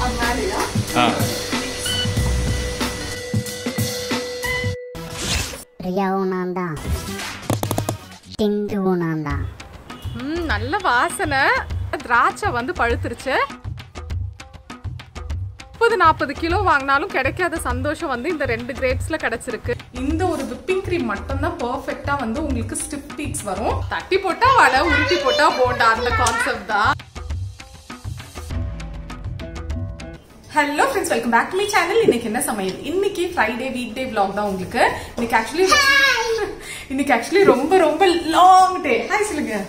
ஆ ரியாவும் நான் தான் டிண்டுவும் நான் தான் ம் நல்ல வாசனை திராட்சை வந்து பழுத்துருச்சு முப்பது நாற்பது கிலோ வாங்கினாலும் கிடைக்காத சந்தோஷம் வந்து இந்த ரெண்டு கிரேப்ஸ்ல கிடைச்சிருக்கு இந்த ஒரு விப்பிங் கிரீம் மட்டும் தான் பெர்ஃபெக்ட்டா வந்து உங்களுக்கு ஸ்டிப் பீக்ஸ் வரும் தட்டி போட்டா வடை உருட்டி போட்டா போண்டா அந்த கான்செப்ட் தான் hello friends welcome back to my channel இன்னைக்கு என்ன சமையல் இன்னைக்கு ஃப்ரைடே வீக் டே vlog தான் உங்களுக்கு இன்னைக்கு ஆக்சுவலி இன்னைக்கு ஆக்சுவலி ரொம்ப ரொம்ப லாங் டே ஹாய் சொல்லுங்க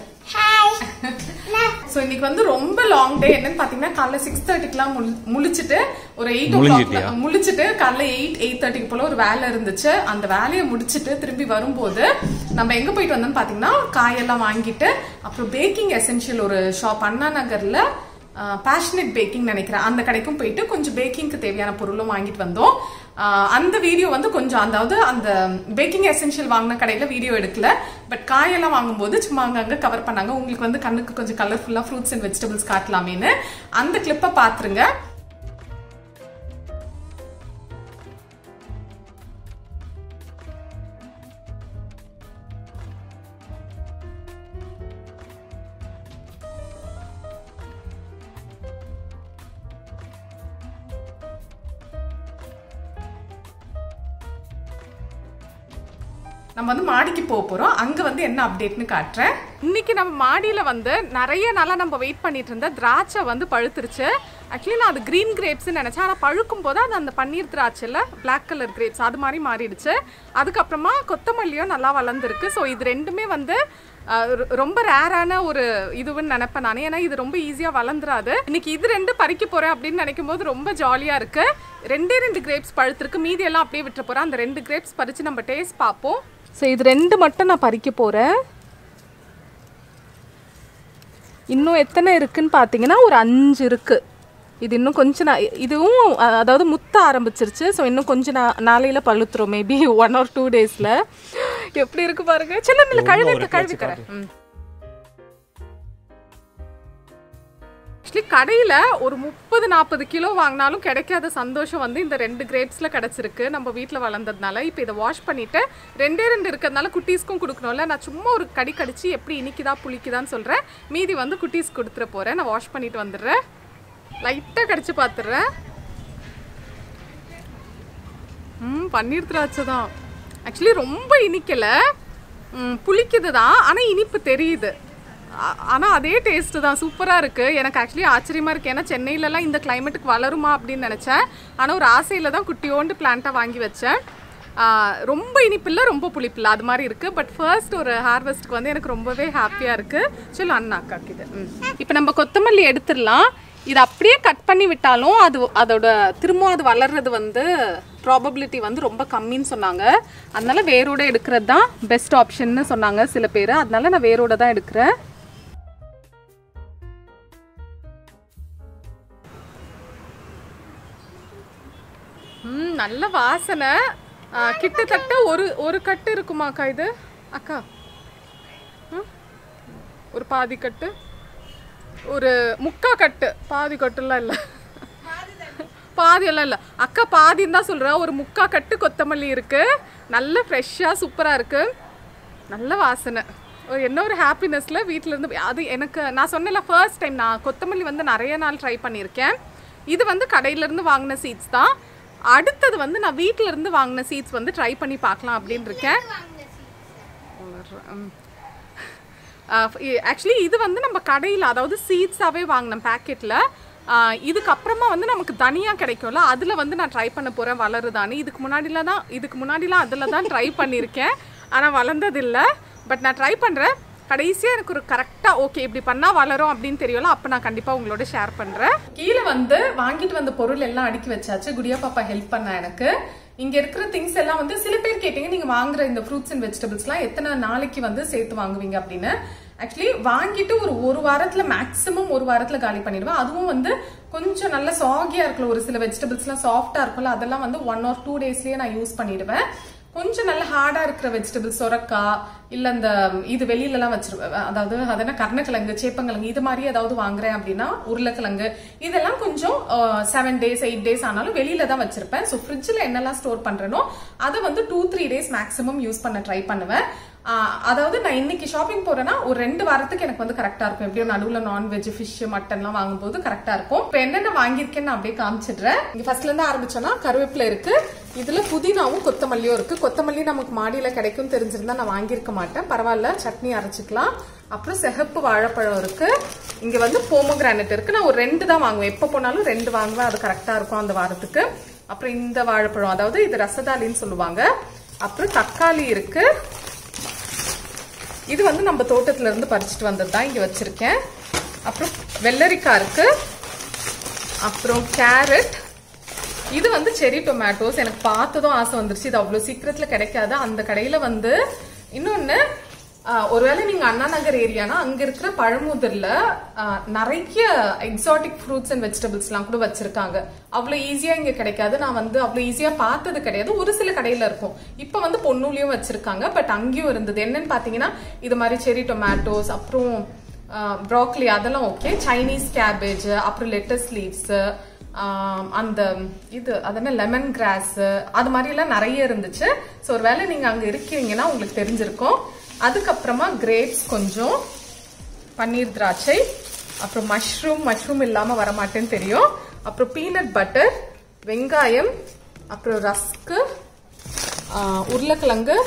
சோ இன்னைக்கு வந்து ரொம்ப லாங் டே என்னன்னு பாத்தீங்கன்னா காலைல சிக்ஸ் தேர்ட்டிக்குலாம் முழிச்சிட்டு ஒரு எயிட் ஓ முழிஞ்சிட்டியா? முழிச்சிட்டு காலைல எயிட் எயிட் தேர்ட்டிக்கு போல ஒரு வேலை இருந்துச்சு அந்த வேலையை முடிச்சிட்டு திரும்பி வரும்போது நம்ம எங்க போயிட்டு வந்தோம்னு பாத்தீங்கன்னா காயெல்லாம் வாங்கிட்டு அப்புறம் பேக்கிங் எசென்ஷியல் ஒரு ஷாப் அண்ணா நகர்ல பேஷனட் பேக்கிங் நினைக்கிறேன் அந்த கடைக்கும் போயிட்டு கொஞ்சம் பேக்கிங்க்கு தேவையான பொருளும் வாங்கிட்டு வந்தோம் ஆஹ் அந்த வீடியோ வந்து கொஞ்சம் அதாவது அந்த பேக்கிங் எசென்ஷியல் வாங்கின கடையில வீடியோ எடுக்கல பட் காயெல்லாம் வாங்கும்போது சும்மா அங்கங்க கவர் பண்ணாங்க உங்களுக்கு வந்து கண்ணுக்கு கொஞ்சம் கலர்ஃபுல்லா ஃப்ரூட்ஸ் அண்ட் வெஜிடபிள்ஸ் காட்டலாமேன்னு அந்த கிளிப்பை பாத்துருங்க நம்ம வந்து மாடிக்கு போக போறோம் அங்க வந்து என்ன அப்டேட்னு காட்டுறேன் இன்னைக்கு நம்ம மாடியில வந்து நிறைய நாளா நம்ம வெயிட் பண்ணிட்டு இருந்த திராட்சை வந்து பழுத்துருச்சு ஆக்சுவலி நான் அது கிரீன் கிரேப்ஸ் நினைச்சேன் ஆனா பழுக்கும் போது அது அந்த பன்னீர் திராட்சைல பிளாக் கலர் கிரேப்ஸ் அது மாதிரி மாறிடுச்சு அதுக்கப்புறமா கொத்தமல்லியும் நல்லா வளர்ந்துருக்கு ஸோ இது ரெண்டுமே வந்து அஹ், ரொ- ரொம்ப ரேரான ஒரு இதுவுன்னு நினைப்பேன் நான் ஏன்னா இது ரொம்ப ஈஸியாக வளர்ந்துராது இன்னைக்கு இது ரெண்டு பறிக்க போறேன் அப்படின்னு நினைக்கும் போது ரொம்ப ஜாலியாக இருக்கு ரெண்டே ரெண்டு கிரேப்ஸ் பழுத்திருக்கு மீதி எல்லாம் அப்படியே விட்டுற போறேன் அந்த ரெண்டு கிரேப்ஸ் பறிச்சு நம்ம டேஸ்ட் பார்ப்போம் ஸோ இது ரெண்டு மட்டும் நான் பறிக்க போறேன் இன்னும் எத்தனை இருக்குன்னு பார்த்தீங்கன்னா ஒரு அஞ்சு இருக்கு இது இன்னும் கொஞ்ச நா இதுவும் அ- அதாவது முத்த ஆரம்பிச்சிருச்சு ஸோ இன்னும் கொஞ்ச நா நாளையில பழுத்துரும் மேபி ஒன் ஆர் டூ டேஸில் எப்படி இருக்கு பாருங்க சின்ன நில கழுவி கழுவி தரேன் ம். ஆக்சுவலி கடையில் ஒரு முப்பது நாற்பது கிலோ வாங்கினாலும் கிடைக்காத சந்தோஷம் வந்து இந்த ரெண்டு கிரேப்ஸில் கிடச்சிருக்கு நம்ம வீட்டில் வளர்ந்ததுனால இப்போ இதை வாஷ் பண்ணிவிட்டு ரெண்டே ரெண்டு இருக்கிறதுனால குட்டீஸ்க்கும் கொடுக்கணும்ல நான் சும்மா ஒரு கடி கடிச்சு எப்படி இனிக்குதா புளிக்குதான்னு சொல்கிறேன் மீதி வந்து குட்டீஸ் கொடுத்துட போகிறேன் நான் வாஷ் பண்ணிட்டு வந்துடுறேன் லைட்டாக கடிச்சு பார்த்துடுறேன் ம் பன்னீர் திராட்சை தான் ஆக்சுவலி ரொம்ப இனிக்கலை புளிக்குது தான் ஆனால் இனிப்பு தெரியுது ஆனால் அதே டேஸ்ட்டு தான் சூப்பராக இருக்குது எனக்கு ஆக்சுவலி ஆச்சரியமாக இருக்குது ஏன்னா சென்னையிலலாம் இந்த கிளைமேட்டுக்கு வளருமா அப்படின்னு நினச்சேன் ஆனால் ஒரு ஆசையில் தான் குட்டியோண்டு பிளான்ட்டாக வாங்கி வச்சேன் ஆ, ரொம்ப இனிப்பில்லை ரொம்ப புளிப்பில்லை அது மாதிரி இருக்குது பட் ஃபர்ஸ்ட் ஒரு ஹார்வெஸ்ட்க்கு வந்து எனக்கு ரொம்பவே ஹாப்பியாக இருக்குது சொல்லு அண்ணா அக்காக்கு இது இப்போ நம்ம கொத்தமல்லி எடுத்துடலாம் இது அப்படியே கட் பண்ணி விட்டாலும் அது அதோட திரும்ப அது வளர்றது வந்து ப்ராபபிலிட்டி வந்து ரொம்ப கம்மின்னு சொன்னாங்க அதனால வேரோட எடுக்கிறது தான் பெஸ்ட் ஆப்ஷன்னு சொன்னாங்க சில பேர் அதனால நான் வேரோட தான் எடுக்கிறேன் ம் நல்ல வாசனை ஆ, கிட்டத்தட்ட ஒரு ஒரு கட்டு இருக்குமாக்கா இது அக்கா ம்? ஒரு பாதி கட்டு ஒரு முக்கா கட்டு பாதி கட்டுலாம் இல்லை பாதி எல்லாம் இல்லை அக்கா பாதின்னு தான் சொல்கிறேன் ஒரு முக்கா கட்டு கொத்தமல்லி இருக்கு நல்ல ஃப்ரெஷ்ஷாக சூப்பராக இருக்கு நல்ல வாசனை ஒரு என்ன ஒரு ஹாப்பினஸில் இருந்து அது எனக்கு நான் சொன்னல ஃபர்ஸ்ட் டைம் நான் கொத்தமல்லி வந்து நிறைய நாள் ட்ரை பண்ணியிருக்கேன் இது வந்து கடையிலேருந்து வாங்கின சீட்ஸ் தான் அடுத்தது வந்து நான் வீட்டில இருந்து வாங்கின சீட்ஸ் வந்து ட்ரை பண்ணி பார்க்கலாம் அப்படின்னு இருக்கேன் ஆக்சுவலி இது வந்து நம்ம கடையில் அதாவது சீட்ஸாகவே வாங்கினேன் பேக்கெட்டில் இதுக்கப்புறமா வந்து நமக்கு தனியாக கிடைக்கும்ல அதில் வந்து நான் ட்ரை பண்ண போகிறேன் வளருதான்னு இதுக்கு முன்னாடிலாம் தான் இதுக்கு முன்னாடிலாம் அதில் தான் ட்ரை பண்ணியிருக்கேன் ஆனால் வளர்ந்ததில்லை பட் நான் ட்ரை பண்ணுறேன் கடைசியாக எனக்கு ஒரு கரெக்டாக ஓகே இப்படி பண்ணால் வளரும் அப்படின்னு தெரியும்ல அப்போ நான் கண்டிப்பாக உங்களோட ஷேர் பண்ணுறேன் கீழே வந்து வாங்கிட்டு வந்த பொருள் எல்லாம் அடுக்கி வச்சாச்சு குடியா பாப்பா ஹெல்ப் பண்ணா எனக்கு இங்க இருக்கிற திங்ஸ் எல்லாம் வந்து சில பேர் கேட்டீங்க நீங்க வாங்குற இந்த ஃப்ரூட்ஸ் அண்ட் வெஜிடபிள்ஸ்லாம் எத்தனை நாளைக்கு வந்து சேர்த்து வாங்குவீங்க அப்படின்னு ஆக்சுவலி வாங்கிட்டு ஒரு ஒரு வாரத்துல மேக்ஸிமம் ஒரு வாரத்துல காலி பண்ணிடுவேன் அதுவும் வந்து கொஞ்சம் நல்ல சாகியா இருக்குல்ல ஒரு சில வெஜிடபிள்ஸ்லாம் சாஃப்டா இருக்கும்ல அதெல்லாம் வந்து ஒன் ஆர் டூ டேஸ்லயே நான் யூஸ் பண்ணிடுவேன் கொஞ்சம் நல்ல ஹார்டா இருக்கிற வெஜிடபிள் சொரக்காய் இல்ல இந்த இது வெளியில எல்லாம் வச்சிருவேன் அதாவது அது என்ன கருணக்கிழங்கு சேப்பங்கிழங்கு இது மாதிரி ஏதாவது வாங்குறேன் அப்படின்னா உருளைக்கிழங்கு இதெல்லாம் கொஞ்சம் செவன் டேஸ் எயிட் டேஸ் ஆனாலும் வெளியில தான் வச்சிருப்பேன் ஸோ ஃப்ரிட்ஜில் என்னெல்லாம் ஸ்டோர் பண்றேனோ அதை வந்து two three days maximum use பண்ண ட்ரை பண்ணுவேன் ஆஹ் அதாவது நான் இன்னைக்கு ஷாப்பிங் போறேன்னா ஒரு ரெண்டு வாரத்துக்கு எனக்கு வந்து கரெக்டா இருக்கும் எப்படியும் நடுவுல நான்வெஜ் ஃபிஷ் மட்டன்லாம் வாங்கும்போது கரெக்டா இருக்கும் இப்போ என்னென்ன வாங்கியிருக்கேன்னு நான் அப்படியே காமிச்சிடுறேன் இங்க ஃபர்ஸ்ட்ல இருந்து ஆரம்பிச்சோன்னா கருவேப்பிலை இருக்கு இதுல புதினாவும் கொத்தமல்லியும் இருக்கு கொத்தமல்லி நமக்கு மாடியில கிடைக்கும் தெரிஞ்சிருந்தா நான் வாங்கியிருக்க மாட்டேன் பரவாயில்ல சட்னி அரைச்சிக்கலாம் அப்புறம் சிகப்பு வாழைப்பழம் இருக்கு இங்க வந்து போமோகிரானட் இருக்கு நான் ஒரு ரெண்டு தான் வாங்குவேன் எப்போ போனாலும் ரெண்டு வாங்குவேன் அது கரெக்டா இருக்கும் அந்த வாரத்துக்கு அப்புறம் இந்த வாழைப்பழம் அதாவது இது ரசதாலின்னு சொல்லுவாங்க அப்புறம் தக்காளி இருக்கு இது வந்து நம்ம தோட்டத்துல இருந்து பறிச்சுட்டு வந்தது தான் இங்க வச்சிருக்கேன் அப்புறம் வெள்ளரிக்காய் இருக்கு அப்புறம் கேரட் இது வந்து செரி டொமேட்டோஸ் எனக்கு பார்த்ததும் ஆசை வந்துருச்சு இது அவ்வளவு சீக்கிரத்துல கிடைக்காது அந்த கடையில வந்து இன்னொன்னு ஆஹ், ஒருவேளை நீங்க அண்ணா நகர் ஏரியானா அங்க இருக்கிற பழமுதிர்ல ஆஹ், நிறைய எக்ஸாட்டிக் ஃப்ரூட்ஸ் அண்ட் வெஜிடபிள்ஸ் எல்லாம் கூட வச்சிருக்காங்க அவ்வளவு ஈஸியா இங்க கிடைக்காது நான் வந்து அவ்வளவு ஈஸியா பார்த்தது கிடையாது ஒரு சில கடையில இருக்கும் இப்ப வந்து பொன்னூலியும் வச்சிருக்காங்க பட் அங்கேயும் இருந்தது என்னன்னு பாத்தீங்கன்னா இது மாதிரி செரி டொமேட்டோஸ் அப்புறம் ப்ராக்லி அதெல்லாம் ஓகே சைனீஸ் கேபேஜ் அப்புறம் லெட்டஸ் லீவ்ஸ் அந்த இது அதென்ன லெமன் கிராஸ் அது மாதிரி எல்லாம் நிறைய இருந்துச்சு ஸோ ஒருவேளை நீங்க அங்க இருக்கீங்கன்னா உங்களுக்கு தெரிஞ்சிருக்கும் அதுக்கப்புறமா கிரேப்ஸ் கொஞ்சம் பன்னீர் திராட்சை அப்புறம் மஷ்ரூம் மஷ்ரூம் இல்லாம வர மாட்டேன்னு தெரியும் அப்புறம் பீனட் பட்டர் வெங்காயம் அப்புறம் ரஸ்க்கு உருளைக்கிழங்கு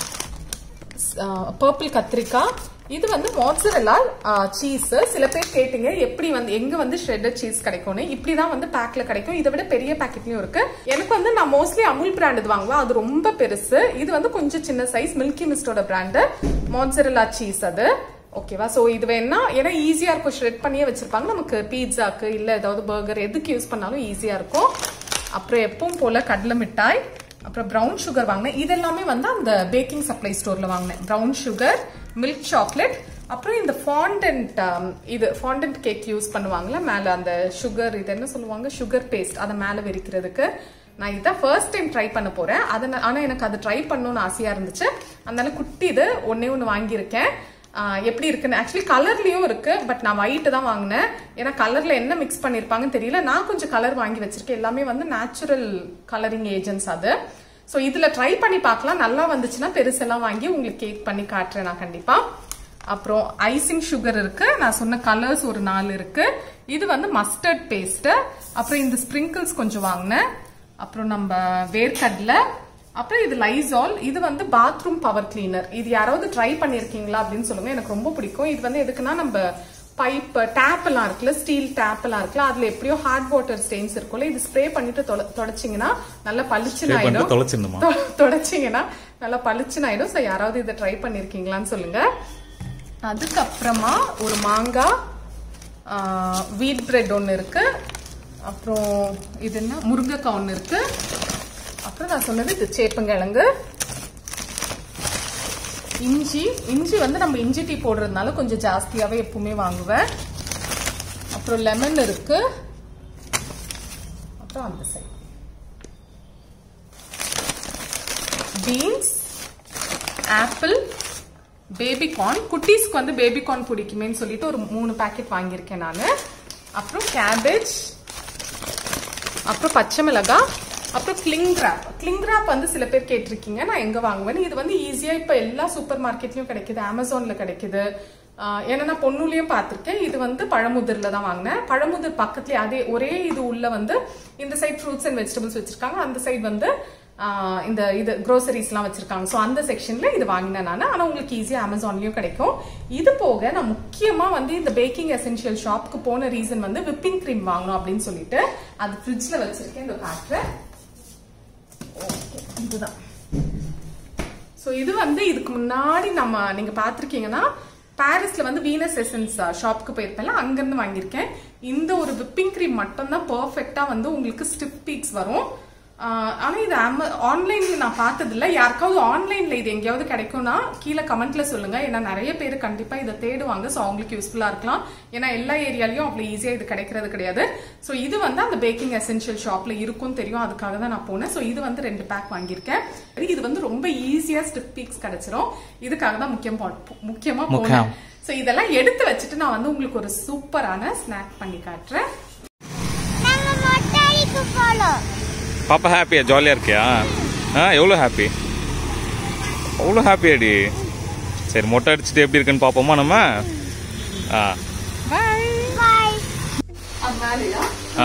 பர்பிள் கத்திரிக்காய் இது வந்து மோட்சரெல்லா சீஸ் சில பேர் கேட்டீங்க எப்படி வந்து எங்க வந்து ஷ்ரெட்டட் சீஸ் கிடைக்கும்னு இப்படி தான் வந்து பேக்ல கிடைக்கும் இதை விட பெரிய பேக்கெட்லயும் இருக்கு எனக்கு வந்து நான் மோஸ்ட்லி அமுல் பிராண்ட் இது வாங்குவேன் அது ரொம்ப பெருசு இது வந்து கொஞ்சம் சின்ன சைஸ் மில்கி மிஸ்டோட பிராண்டு மோட்சரெல்லா சீஸ் அது ஓகேவா சோ இது வேணா ஏன்னா ஈஸியா இருக்கும் ஷ்ரெட் பண்ணியே வச்சிருப்பாங்க நமக்கு பீட்சாக்கு இல்ல ஏதாவது பர்கர் எதுக்கு யூஸ் பண்ணாலும் ஈஸியா இருக்கும் அப்புறம் எப்பவும் போல கடலை மிட்டாய் அப்புறம் ப்ரௌன் சுகர் வாங்கினேன் இது எல்லாமே வந்து அந்த பேக்கிங் சப்ளை ஸ்டோர்ல வாங்கினேன் ப்ரௌன் சுகர் மில்க் சாக்லேட் அப்புறம் இந்த ஃபாண்டன்ட் இது ஃபாண்டன்ட் கேக் யூஸ் பண்ணுவாங்கல்ல மேல அந்த சுகர் இது என்ன சொல்லுவாங்க சுகர் பேஸ்ட் அதை மேல விரிக்கிறதுக்கு நான் இதான் ஃபர்ஸ்ட் டைம் ட்ரை பண்ண போறேன் அதை ஆனா எனக்கு அது ட்ரை பண்ணணும்னு ஆசையா இருந்துச்சு அதனால குட்டி இது ஒன்னே ஒன்று வாங்கியிருக்கேன் ஆஹ் எப்படி இருக்குன்னு ஆக்சுவலி கலர்லயும் இருக்கு பட் நான் ஒயிட் தான் வாங்கினேன் ஏன்னா கலர்ல என்ன மிக்ஸ் பண்ணிருப்பாங்கன்னு தெரியல நான் கொஞ்சம் கலர் வாங்கி வச்சிருக்கேன் எல்லாமே வந்து நேச்சுரல் கலரிங் ஏஜென்ட்ஸ் அது ஸோ இதுல ட்ரை பண்ணி பார்க்கலாம் நல்லா வந்துச்சுன்னா பெருசெல்லாம் வாங்கி உங்களுக்கு கேக் பண்ணி காட்டுறேன் நான் கண்டிப்பா அப்புறம் ஐசிங் சுகர் இருக்கு நான் சொன்ன கலர்ஸ் ஒரு நாலு இருக்கு இது வந்து மஸ்டர்ட் பேஸ்ட் அப்புறம் இந்த ஸ்ப்ரிங்கிள்ஸ் கொஞ்சம் வாங்கினேன் அப்புறம் நம்ம வேர்க்கடலை அப்புறம் இது லைசால் இது வந்து பாத்ரூம் பவர் கிளீனர் இது யாராவது ட்ரை பண்ணிருக்கீங்களா அப்படின்னு சொல்லுங்க எனக்கு ரொம்ப பிடிக்கும் இது வந்து எதுக்குன்னா நம்ம பைப் டேப் எல்லாம் இருக்குல்ல ஸ்டீல் டேப் எல்லாம் இருக்குல்ல அதுல எப்படியோ ஹார்ட் வாட்டர் ஸ்டெயின்ஸ் இருக்கும்ல இது ஸ்ப்ரே பண்ணிட்டு தொட- தொடச்சிங்கன்னா நல்லா பளிச்சுன்னு பண்ணிட்டு ஆயிடும் தொலைச்சிடணுமா தொ- தொடச்சிங்கன்னா நல்லா பளிச்சுன்னு ஆயிடும் ஸோ யாராவது இதை ட்ரை பண்ணிருக்கீங்களான்னு சொல்லுங்க அதுக்கப்புறமா ஒரு மாங்காய் வீட் பிரெட் ஒன்று இருக்கு அப்புறம் இது என்ன முருங்கைக்காய் ஒன்று இருக்கு அப்புறம் நான் சொன்னது இது சேப்பங்கிழங்கு இஞ்சி இஞ்சி வந்து நம்ம இஞ்சி டீ போடுறதுனால கொஞ்சம் ஜாஸ்தியாவே எப்பவுமே வாங்குவேன் அப்புறம் லெமன் இருக்கு அப்புறம் அந்த சைடு பீன்ஸ் ஆப்பிள் பேபிகார்ன் குட்டீஸ்க்கு வந்து பேபிகார்ன் பிடிக்குமேன்னு சொல்லிட்டு ஒரு மூணு பாக்கெட் வாங்கியிருக்கேன் நான் அப்புறம் கேபேஜ் அப்புறம் பச்சை மிளகாய் அப்புறம் கிளிங் ராப் கிளிங் ராப் வந்து சில பேர் கேட்டிருக்கீங்க நான் எங்க வாங்குவேன் இது வந்து ஈஸியா இப்ப எல்லா சூப்பர் மார்க்கெட்லயும் கிடைக்குது அமேசான்ல கிடைக்குது ஆஹ் ஏன்னா நான் பொன்னூலையும் பார்த்திருக்கேன் இது வந்து பழமுதிர்ல தான் வாங்கினேன் பழமுதிர் பக்கத்துலயே அதே ஒரே இது உள்ள வந்து இந்த சைட் ஃப்ரூட்ஸ் அண்ட் வெஜிடபிள்ஸ் வச்சிருக்காங்க அந்த சைடு வந்து ஆஹ் இந்த இது க்ரோசரிஸ்லாம் வச்சிருக்காங்க ஸோ அந்த செக்ஷன்ல இது வாங்கினேன் நான் ஆனால் உங்களுக்கு ஈஸியாக அமேசான்லயும் கிடைக்கும் இது போக நான் முக்கியமா வந்து இந்த பேக்கிங் எசென்ஷியல் ஷாப்க்கு போன ரீசன் வந்து விப்பிங் க்ரீம் வாங்கணும் அப்படின்னு சொல்லிட்டு அது ஃப்ரிட்ஜ்ல வச்சிருக்கேன் இந்த காட்டுறேன் இதுதான் ஸோ இது வந்து இதுக்கு முன்னாடி நம்ம நீங்க பார்த்திருக்கீங்கன்னா பாரிஸ்ல வந்து வீனஸ் எசன்ஸ் ஷாப்க்கு போயிருப்பேன்ல அங்கிருந்து வாங்கியிருக்கேன் இந்த ஒரு விப்பிங் க்ரீம் மட்டும் தான் பர்ஃபெக்டா வந்து உங்களுக்கு ஸ்டிப் பீக்ஸ் வரும் ஆஹ் ஆனா இது ஆம ஆன்லைன்ல நான் பார்த்ததில்ல யாருக்காவது ஆன்லைன்ல இது எங்கேயாவது கிடைக்கும்னா கீழே கமெண்ட்ல சொல்லுங்க ஏன்னா நிறைய பேர் கண்டிப்பா இதை தேடுவாங்க ஸோ அவங்களுக்கு யூஸ்ஃபுல்லா இருக்கலாம் ஏன்னா எல்லா ஏரியாலையும் அவ்வளவு ஈஸியா இது கிடைக்கிறது கிடையாது ஸோ இது வந்து அந்த பேக்கிங் எசென்ஷியல் ஷாப்ல இருக்கும் தெரியும் அதுக்காக தான் நான் போனேன் ஸோ இது வந்து ரெண்டு பேக் வாங்கியிருக்கேன் இது வந்து ரொம்ப ஈஸியா ஸ்டிப் பீக்ஸ் கிடைச்சிரும் இதுக்காக தான் முக்கியம் போ- முக்கியமா போனேன் ஸோ இதெல்லாம் எடுத்து வச்சுட்டு நான் வந்து உங்களுக்கு ஒரு சூப்பரான ஸ்நாக் பண்ணி காட்டுறேன் நாங்க மொட்டைக்கு போறோம் பாப்பா ஹாப்பியா ஜாலியாக இருக்கியா ஆ எவ்வளோ ஹாப்பி அவ்வளோ ஹாப்பியாடி சரி மொட்டை அடிச்சுட்டு எப்படி இருக்குன்னு பார்ப்போமா நம்ம ஆ பாய் பாய் அதனாலயா ஆ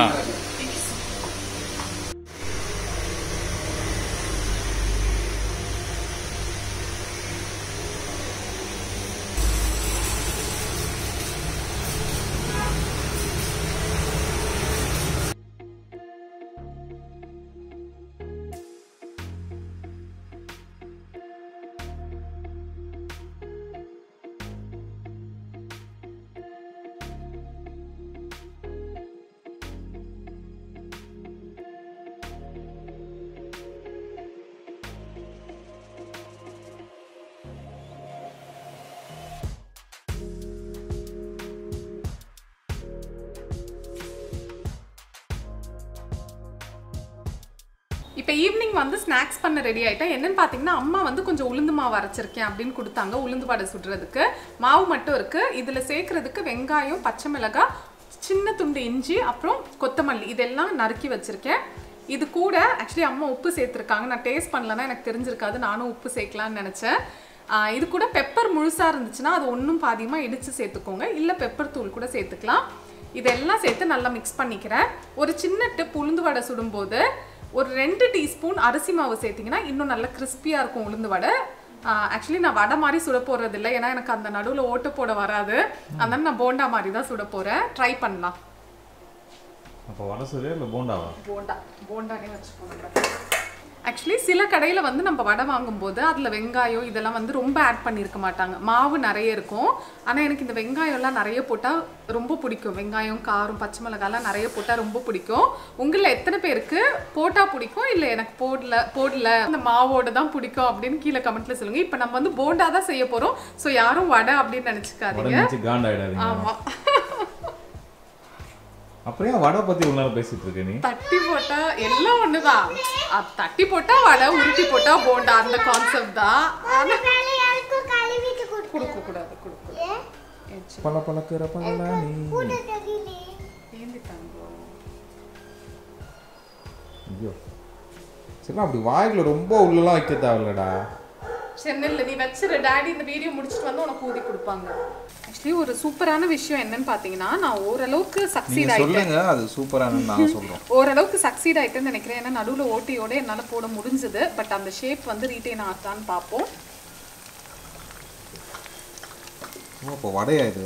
இப்போ ஈவினிங் வந்து ஸ்நாக்ஸ் பண்ண ரெடி ஆயிட்டேன் என்னன்னு பார்த்தீங்கன்னா அம்மா வந்து கொஞ்சம் உளுந்து மாவு அரைச்சிருக்கேன் அப்படின்னு கொடுத்தாங்க உளுந்து வடை சுடுறதுக்கு மாவு மட்டும் இருக்கு இதுல சேர்க்கறதுக்கு வெங்காயம் பச்சை மிளகாய் சின்ன துண்டு இஞ்சி அப்புறம் கொத்தமல்லி இதெல்லாம் நறுக்கி வச்சிருக்கேன் இது கூட ஆக்சுவலி அம்மா உப்பு சேர்த்துருக்காங்க நான் டேஸ்ட் பண்ணலன்னா எனக்கு தெரிஞ்சிருக்காது நானும் உப்பு சேர்க்கலாம்னு நினச்சேன் ஆஹ் இது கூட பெப்பர் முழுசாக இருந்துச்சுன்னா அது ஒன்றும் பாதியமாக இடித்து சேர்த்துக்கோங்க இல்லை பெப்பர் தூள் கூட சேர்த்துக்கலாம் இதெல்லாம் சேர்த்து நல்லா மிக்ஸ் பண்ணிக்கிறேன் ஒரு சின்ன டிப் உளுந்து வடை சுடும்போது ஒரு ரெண்டு டீஸ்பூன் அரிசி மாவு சேர்த்திங்கன்னா இன்னும் நல்லா கிறிஸ்பியாக இருக்கும் உளுந்து வடை ஆக்சுவலி நான் வடை மாதிரி சுட போகிறது இல்லை ஏன்னா எனக்கு அந்த நடுவில் ஓட்டு போட வராது அதனால நான் போண்டா மாதிரி தான் சுட போகிறேன் ட்ரை பண்ணலாம் அப்போ வடை சரியா இல்லை போண்டாவா போண்டா போண்டானே வச்சுக்கோங்க ஆக்சுவலி சில கடையில் வந்து நம்ம வடை வாங்கும்போது அதில் வெங்காயம் இதெல்லாம் வந்து ரொம்ப ஆட் பண்ணியிருக்க மாட்டாங்க மாவு நிறைய இருக்கும் ஆனால் எனக்கு இந்த வெங்காயம்லாம் நிறைய போட்டால் ரொம்ப பிடிக்கும் வெங்காயம் காரம் பச்சை மிளகாலாம் நிறைய போட்டால் ரொம்ப பிடிக்கும் உங்களில் எத்தனை பேருக்கு போட்டால் பிடிக்கும் இல்லை எனக்கு போடல போடல அந்த மாவோட தான் பிடிக்கும் அப்படின்னு கீழே கமெண்ட்ல சொல்லுங்க இப்போ நம்ம வந்து போண்டா தான் செய்ய போகிறோம் ஸோ யாரும் வடை அப்படின்னு நினச்சிக்காதீங்க நினச்சி காண்டாயிடாதீங்க ஆமாம் அப்புறம் ஏன் வடை பற்றி ஒரு நேரம் பேசிட்டு இருக்க நீ தட்டி போட்டா எல்லாம் ஒண்ணுதான் அது தட்டி போட்டா வடை உருட்டி போட்டா போண்டா அந்த கான்செப்ட் தான் ஆனா வேலை யாருக்கும் கழுவிட்டு கொடுத்து கொடுக்க கூடாது கொடுக்க பல பழக்கிற பழனி கூட தெரியல ஏந்திட்டாங்க ஐயோ சரி அப்படி வாய்க்குள்ள ரொம்ப உள்ளலாம் வைக்க தேவையில்லடா சென்னையில் நீ வச்சிரு டாடி இந்த வீடியோ முடிச்சுட்டு வந்து உனக்கு ஊதி கொடுப்பாங்க ஆக்சுவலி ஒரு சூப்பரான விஷயம் என்னன்னு பார்த்தீங்கன்னா நான் ஓரளவுக்கு சக்சீட் நீங்க ஆயிட்டேன் சொல்லுங்க அது சூப்பரானு நான் சொல்றோம் ஓரளவுக்கு சக்சீட் ஆயிட்டேன்னு நினைக்கிறேன் ஏன்னா நடுவில் ஓட்டையோட என்னால் போட முடிஞ்சது பட் அந்த ஷேப் வந்து ரீட்டைன் ஆகான்னு பார்ப்போம் ஓ அப்போ வடையா இது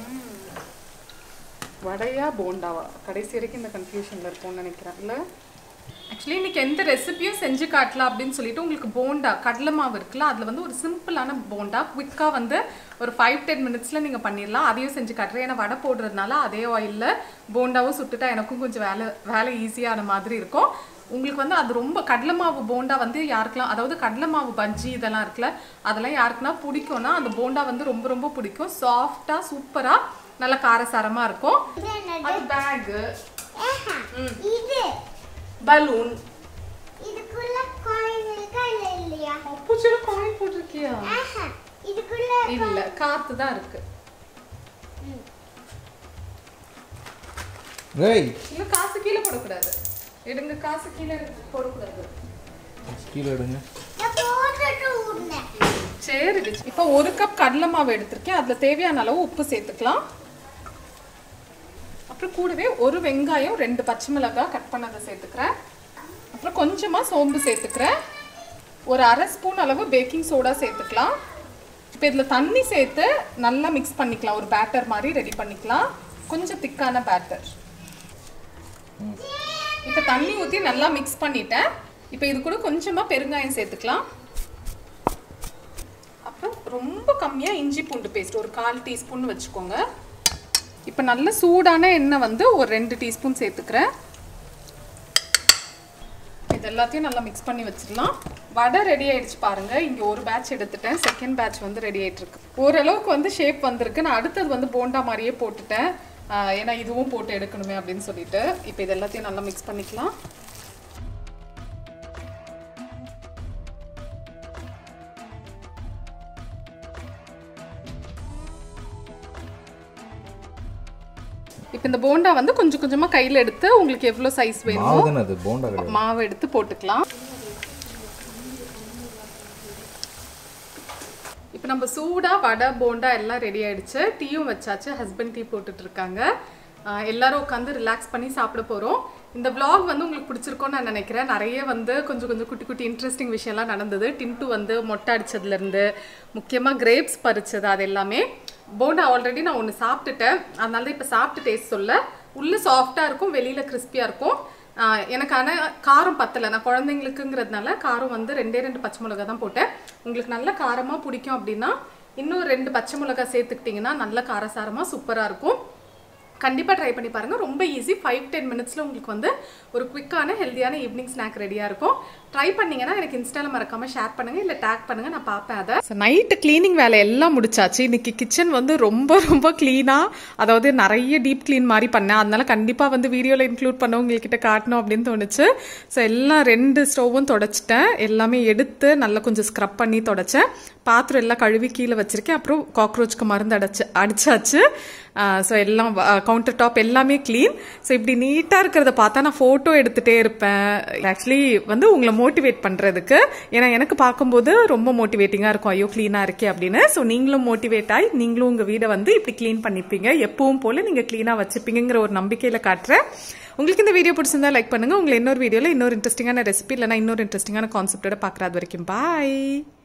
வடையா போண்டாவா கடைசி வரைக்கும் இந்த கன்ஃபியூஷனில் இருக்கும்னு நினைக்கிறேன் இல்லை ஆக்சுவலி இன்னைக்கு எந்த ரெசிபியும் செஞ்சு காட்டலாம் அப்படின்னு சொல்லிட்டு உங்களுக்கு போண்டா கடலை மாவு இருக்குல்ல அதில் வந்து ஒரு சிம்பிளான போண்டா குவிக்காக வந்து ஒரு ஃபைவ் டென் மினிட்ஸில் நீங்கள் பண்ணிடலாம் அதையும் செஞ்சு காட்டுறேன் ஏன்னா வடை போடுறதுனால அதே ஆயிலில் போண்டாவும் சுட்டுட்டா எனக்கும் கொஞ்சம் வேலை வேலை ஈஸியான மாதிரி இருக்கும் உங்களுக்கு வந்து அது ரொம்ப கடலை மாவு போண்டா வந்து யாருக்கெல்லாம் அதாவது கடலை மாவு பஜ்ஜி இதெல்லாம் இருக்குல்ல அதெல்லாம் யாருக்குன்னா பிடிக்கும்னா அந்த போண்டா வந்து ரொம்ப ரொம்ப பிடிக்கும் சாஃப்டாக சூப்பராக நல்ல காரசாரமாக இருக்கும் அது பேகு ஆஹா, இது பலூன் இதுக்குள்ள காயின் இருக்கா இல்ல இல்லையா அப்பூச்சில காயின் போட்டிருக்கியா ஆஹா, இதுக்குள்ள இல்ல காத்து தான் இருக்கு ஏய் இல்ல காசு கீழே போடக்கூடாது எடுங்க காசு கீழே இருக்கு, போடக்கூடாது கீழே எடுங்க நான் போட்டுட்டு விடுனேன் சரி விஜி. இப்போ ஒரு கப் கடலை மாவு எடுத்திருக்கேன் அதுல தேவையான அளவு உப்பு சேர்த்துக்கலாம் அப்புறம் கூடவே ஒரு வெங்காயம் ரெண்டு பச்சை மிளகாய் கட் பண்ணதை சேர்த்துக்கிறேன் அப்புறம் கொஞ்சமா சோம்பு சேர்த்துக்கிறேன் ஒரு அரை ஸ்பூன் அளவு பேக்கிங் சோடா சேர்த்துக்கலாம் இப்போ இதில் தண்ணி சேர்த்து நல்லா மிக்ஸ் பண்ணிக்கலாம் ஒரு பேட்டர் மாதிரி ரெடி பண்ணிக்கலாம் கொஞ்சம் திக்கான பேட்டர் இப்போ தண்ணி ஊற்றி நல்லா மிக்ஸ் பண்ணிட்டேன் இப்போ இது கூட கொஞ்சமாக பெருங்காயம் சேர்த்துக்கலாம் அப்புறம் ரொம்ப கம்மியாக இஞ்சி பூண்டு பேஸ்ட் ஒரு கால் டீஸ்பூன் வச்சுக்கோங்க இப்போ நல்ல சூடான எண்ணெய் வந்து ஒரு ரெண்டு டீஸ்பூன் சேர்த்துக்கிறேன் இதெல்லாம் எல்லாத்தையும் நல்லா மிக்ஸ் பண்ணி வச்சிடலாம் வடை ரெடி ஆயிடுச்சு பாருங்க இங்க ஒரு பேட்ச் எடுத்துட்டேன் செகண்ட் பேட்ச் வந்து ரெடி ஆயிட்டு இருக்கு ஓரளவுக்கு வந்து ஷேப் வந்திருக்கு நான் அடுத்தது வந்து போண்டா மாதிரியே போட்டுட்டேன் ஆஹ் ஏன்னா இதுவும் போட்டு எடுக்கணுமே அப்படின்னு சொல்லிட்டு இப்போ இது எல்லாத்தையும் நல்லா மிக்ஸ் பண்ணிக்கலாம் இப்போ இந்த போண்டா வந்து கொஞ்சம் கொஞ்சமா கையில எடுத்து உங்களுக்கு எவ்வளோ சைஸ் வேணுமோ மாவு தானே அது போண்டா கிடையாது மாவு எடுத்து போட்டுக்கலாம் இப்போ நம்ம சூடா வடை போண்டா எல்லாம் ரெடி ஆயிடுச்சு டீயும் வச்சாச்சு ஹஸ்பண்ட் டீ போட்டுட்டு இருக்காங்க ஆஹ் எல்லாரும் உட்காந்து ரிலாக்ஸ் பண்ணி சாப்பிட போறோம் இந்த vlog வந்து உங்களுக்கு பிடிச்சிருக்கும்னு நான் நினைக்கிறேன் நிறைய வந்து கொஞ்சம் கொஞ்சம் குட்டி குட்டி இன்ட்ரெஸ்டிங் விஷயம்லாம் நடந்தது டின்ட்டு வந்து மொட்டை அடிச்சதுலேருந்து முக்கியமாக கிரேப்ஸ் பறிச்சது அது எல்லாமே போண்டா ஆல்ரெடி நான் ஒன்று சாப்பிட்டுட்டேன் அதனால தான் இப்போ சாப்பிட்டு டேஸ்ட் சொல்ல உள்ள சாஃப்டாக இருக்கும் வெளியில் கிறிஸ்பியாக இருக்கும் ஆஹ் எனக்கு ஆனால் காரம் பத்தலை நான் குழந்தைங்களுக்குங்கிறதுனால காரம் வந்து ரெண்டே ரெண்டு பச்சை மிளகா தான் போட்டேன் உங்களுக்கு நல்ல காரமாக பிடிக்கும் அப்படின்னா இன்னும் ரெண்டு பச்சை மிளகா சேர்த்துக்கிட்டிங்கன்னா நல்ல காரசாரமாக சூப்பராக இருக்கும் கண்டிப்பாக ட்ரை பண்ணி பாருங்கள் ரொம்ப ஈஸி ஃபைவ் டென் மினிட்ஸில் உங்களுக்கு வந்து ஒரு குவிக்கான ஹெல்த்தியான ஈவினிங் ஸ்நாக் ரெடியாக இருக்கும் ட்ரை பண்ணீங்கன்னா எனக்கு இன்ஸ்டால மறக்காமல் ஷேர் பண்ணுங்கள் இல்லை டேக் பண்ணுங்கள் நான் பார்ப்பேன் அதை நைட்டு க்ளீனிங் வேலை எல்லாம் முடிச்சாச்சு இன்னைக்கு கிச்சன் வந்து ரொம்ப ரொம்ப க்ளீனாக அதாவது நிறைய டீப் க்ளீன் மாதிரி பண்ணேன் அதனால கண்டிப்பாக வந்து வீடியோவில் இன்க்ளூட் பண்ண உங்ககிட்ட காட்டணும் அப்படின்னு தோணுச்சு ஸோ எல்லாம் ரெண்டு ஸ்டவ்வும் தொடச்சிட்டேன் எல்லாமே எடுத்து நல்லா கொஞ்சம் ஸ்க்ரப் பண்ணி தொடச்சேன் பாத்திரம் எல்லாம் கழுவி கீழே வச்சிருக்கேன் அப்புறம் காக்ரோச்க்கு மருந்து அடைச்சு அடிச்சாச்சு ஸோ எல்லாம் கவுண்டர் டாப் எல்லாமே க்ளீன் ஸோ இப்படி நீட்டாக இருக்கிறத பார்த்தா நான் ஃபோட்டோ எடுத்துகிட்டே இருப்பேன் ஆக்சுவலி வந்து உங்களை மோட்டிவேட் பண்ணுறதுக்கு ஏன்னா எனக்கு பார்க்கும்போது ரொம்ப மோட்டிவேட்டிங்காக இருக்கும் ஐயோ க்ளீனாக இருக்கே அப்படின்னு ஸோ நீங்களும் மோட்டிவேட் ஆகி நீங்களும் உங்கள் வீடை வந்து இப்படி க்ளீன் பண்ணிப்பீங்க எப்பவும் போல் நீங்கள் க்ளீனாக வச்சுப்பீங்கிற ஒரு நம்பிக்கையில் காட்டுறேன் உங்களுக்கு இந்த வீடியோ பிடிச்சிருந்தா லைக் பண்ணுங்கள் உங்களை இன்னொரு வீடியோவில் இன்னொரு இன்ட்ரெஸ்டிங்கான ரெசிபி இல்லைனா இன்னொரு இன்ட்ரெஸ்டிங்கான கான்செப்டோட பார்க்குறது வரைக்கும் பாய்